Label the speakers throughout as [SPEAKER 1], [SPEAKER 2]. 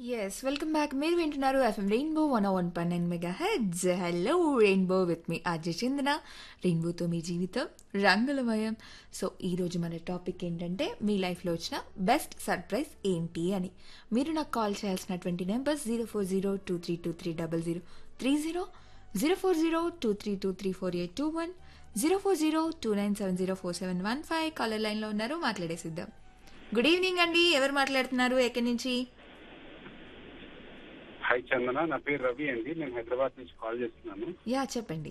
[SPEAKER 1] Yes welcome back మీరు వింటున్నారు FM rainbow one one point nine mega heads hello rainbow with మీ అజయ్ చందన రెయిన్బోతో మీ జీవితం రంగులమయం సో ఈరోజు మన టాపిక్ ఏంటంటే మీ లైఫ్లో వచ్చిన బెస్ట్ సర్ప్రైజ్ ఏంటి అని మీరు నాకు కాల్ చేయాల్సినటువంటి numbers zero four zero two three two three double zero three zero zero four zero two three two three four eight two one zero four zero two nine seven zero four seven one five caller లైన్లో ఉన్నారు మాట్లాడేసిద్దాం good evening అండి ఎవరు మాట్లాడుతున్నారు ఎక్కడి నుంచి
[SPEAKER 2] hi చందన నా పేరు రవి అండి నేను హైదరాబాద్ నుంచి కాల్ చేస్తున్నాను
[SPEAKER 1] యా చెప్పండి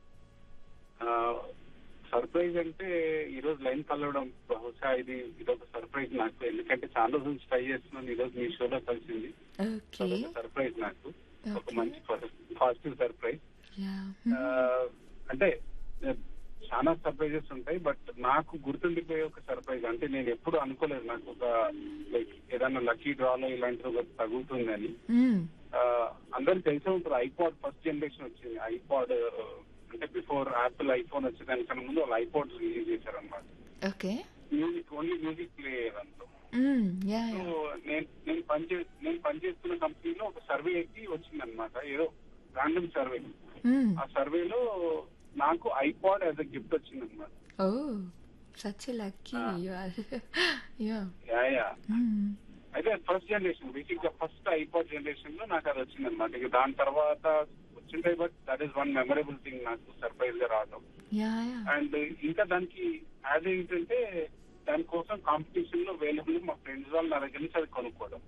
[SPEAKER 2] సర్ప్రైజ్ అంటే ఈ రోజు లైన్ కలవడం బహుశా ఇది ఇది ఒక సర్ప్రైజ్ నాకు ఎందుకంటే చాలా రోజుల నుంచి ట్రై చేస్తున్నాను ఈ రోజు మీ షోలో కలిసింది
[SPEAKER 1] ఓకే
[SPEAKER 2] అదొక సర్ప్రైజ్ నాకు ఒక
[SPEAKER 1] Okay.
[SPEAKER 2] మంచి పాజిటివ్ సర్ప్రైజ్
[SPEAKER 1] యా
[SPEAKER 2] అంటే ఆ, చాలా సర్ప్రైజెస్ ఉంటాయి బట్ నాకు గుర్తుండిపోయే ఒక సర్ప్రైజ్ అంటే నేను ఎప్పుడు అనుకోలేదు నాకు ఒక లైక్ ఏదైనా లక్కీ డ్రాలో ఇలాంటిది ఒక తగులుతుందని ఆ, అందరికి తెలిసే ఉంటుంది ఐపాడ్ ఫస్ట్ జనరేషన్ వచ్చింది ఐపాడ్ అంటే బిఫోర్ యాపిల్ ఐఫోన్ వచ్చేదానికన్నా ముందు వాళ్ళు ఐపాడ్ రిలీజ్ చేశారన్నమాట
[SPEAKER 1] okay
[SPEAKER 2] music only music play అయ్యేదంతా
[SPEAKER 1] యా
[SPEAKER 2] సో నేను నేను పనిచే నేను పనిచేస్తున్న కంపెనీలో ఒక సర్వేకి వచ్చింది అనమాట ఏదో రాండమ్ సర్వే ఆ సర్వేలో నాకు ఐపాడ్ యాజ్ అ గిఫ్ట్ వచ్చింది అనమాట
[SPEAKER 1] oh such lucky
[SPEAKER 2] Ah.
[SPEAKER 1] You are yeah
[SPEAKER 2] yeah yeah అయితే ఫస్ట్ జనరేషన్ బేసిక్ గా ఫస్ట్ ఐపాడ్ జనరేషన్ లో నాకు అది వచ్చింది అనమాట ఇక దాని తర్వాత వచ్చింటాయి but that is one memorable thing నాకు సర్ప్రైజ్ గా రావడం
[SPEAKER 1] యా యా
[SPEAKER 2] అండ్ ఇంకా దానికి యాడ్ ఏంటంటే దానికోసం కాంపిటీషన్ లో వేల మంది మా ఫ్రెండ్స్ వాళ్ళు నా దగ్గర నుంచి అది కొనుక్కోవడం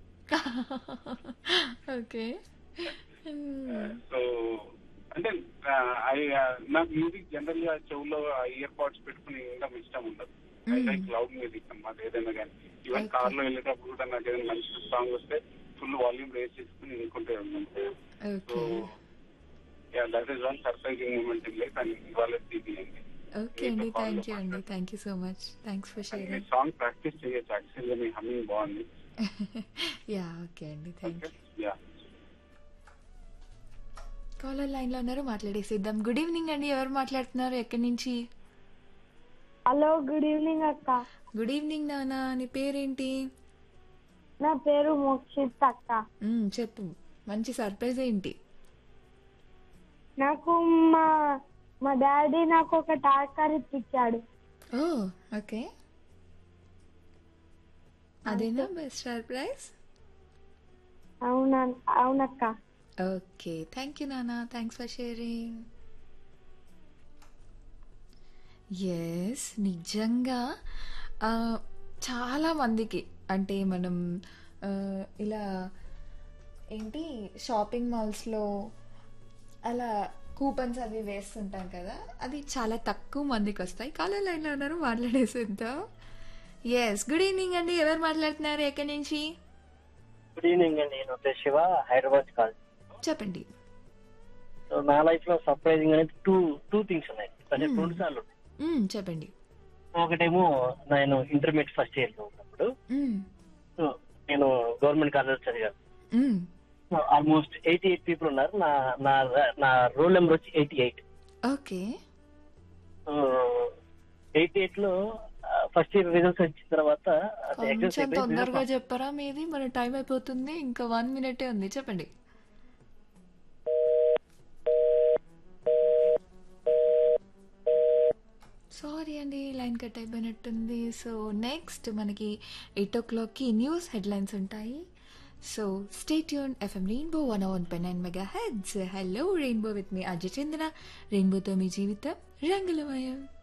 [SPEAKER 1] ఓకే
[SPEAKER 2] సో అంటే ఆ, I- ఆ, నాకు మ్యూజిక్ జనరల్ గా చెవులో ఇయర్ పాడ్స్ పెట్టుకుని ఉండడం ఇష్టం ఉండదు I
[SPEAKER 1] Mm.
[SPEAKER 2] Like loud music అన్నమాట ఏదైనా కానీ ఈవెన్
[SPEAKER 1] Okay.
[SPEAKER 2] కార్ లో వెళ్ళేటప్పుడు కూడా నాకు ఏదైనా మంచి సాంగ్ వస్తే ఫుల్ వాల్యూమ్ రేస్ చేసుకుని వినుకుంటే ఉన్నాను so
[SPEAKER 1] okay
[SPEAKER 2] yeah that is one surprising moment in life and ఇవాళ ఇది అండి
[SPEAKER 1] ఓకే అండి థ్యాంక్ యూ అండి thank you so much thanks for
[SPEAKER 2] మీ
[SPEAKER 1] షేరింగ్
[SPEAKER 2] సాంగ్ ప్రాక్టీస్ చేయొచ్చు యాక్చువల్గా మీ హమ్మింగ్ బాగుంది
[SPEAKER 1] యా ఓకే అండి థ్యాంక్ యూ
[SPEAKER 2] యా
[SPEAKER 1] కాలర్ లైన్లో ఉన్నారు మాట్లాడేసిద్దాం గుడ్ ఈవినింగ్ అండి ఎవరు మాట్లాడుతున్నారు ఎక్కడి నుంచి
[SPEAKER 3] హలో గుడ్ ఈవినింగ్ అక్క
[SPEAKER 1] గుడ్ ఈవినింగ్ నాన్న నీ పేరేంటి
[SPEAKER 3] నా పేరు మోక్షిత్ అక్క
[SPEAKER 1] మ్మ్, చెప్పు మంచి సర్ప్రైజ్ ఏంటి
[SPEAKER 3] నాకు మా మా డాడీ నాకు ఒక టార్కర్ ఇప్పించాడు
[SPEAKER 1] ఓ ఓకే అదేనా బెస్ట్ సర్ప్రైజ్
[SPEAKER 3] అవునా అవునక్క
[SPEAKER 1] ఓకే థ్యాంక్ యూ నాన్న థ్యాంక్స్ ఫర్ షేరింగ్ ఎస్ నిజంగా ఆ, చాలా మందికి అంటే మనం ఆ, ఇలా ఏంటి షాపింగ్ మాల్స్లో అలా కూపన్స్ అవి వేస్తుంటాం కదా అది చాలా తక్కువ మందికి వస్తాయి కాలర్ లైన్లో ఉన్నారు మాట్లాడేసిద్దాం ఎస్ గుడ్ ఈవినింగ్ అండి ఎవరు మాట్లాడుతున్నారు ఎక్కడి నుంచి
[SPEAKER 4] గుడ్ ఈవినింగ్ అండి నేను వచ్చే శివ హైదరాబాద్ కాల్
[SPEAKER 1] చెప్పండి
[SPEAKER 4] సో నా లైఫ్ లో సర్ప్రైజింగ్ అనేది టూ టూ థింగ్స్ ఉన్నాయి అంటే
[SPEAKER 1] Hmm.
[SPEAKER 4] రెండు సార్లు ఉన్నాయి.
[SPEAKER 1] మ్మ్, చెప్పండి
[SPEAKER 4] ఒకటేమో నేను ఇంటర్మీడియట్ ఫస్ట్ ఇయర్ లో ఉన్నప్పుడు
[SPEAKER 1] మ్మ్,
[SPEAKER 4] సో నేను గవర్నమెంట్ కాలేజ్ చదివాను
[SPEAKER 1] మ్మ్.
[SPEAKER 4] So almost eighty eight people ఉన్నారు నా నా నా రోల్ నెంబర్ వచ్చి eighty eight
[SPEAKER 1] okay
[SPEAKER 4] so eighty eight లో ఫస్ట్ ఇయర్ రిజల్ట్స్ వచ్చిన తర్వాత
[SPEAKER 1] కొంచెం తొందరగా చెప్పరా మీది మన టైం అయిపోతుంది ఇంకా వన్ మినిటే ఉంది చెప్పండి సారీ అండి లైన్ కట్ అయిపోయినట్టుంది సో నెక్స్ట్ మనకి ఎయిట్ ఓ క్లాక్కి న్యూస్ హెడ్లైన్స్ ఉంటాయి సో స్టేట్ యూన్ ఎఫ్ఎం రెయిన్బో వన్ వన్ పై nine mega heads hello rainbow with మీ అజయ్ చంద్ర రెయిన్బోతో మీ జీవితం రంగులమయం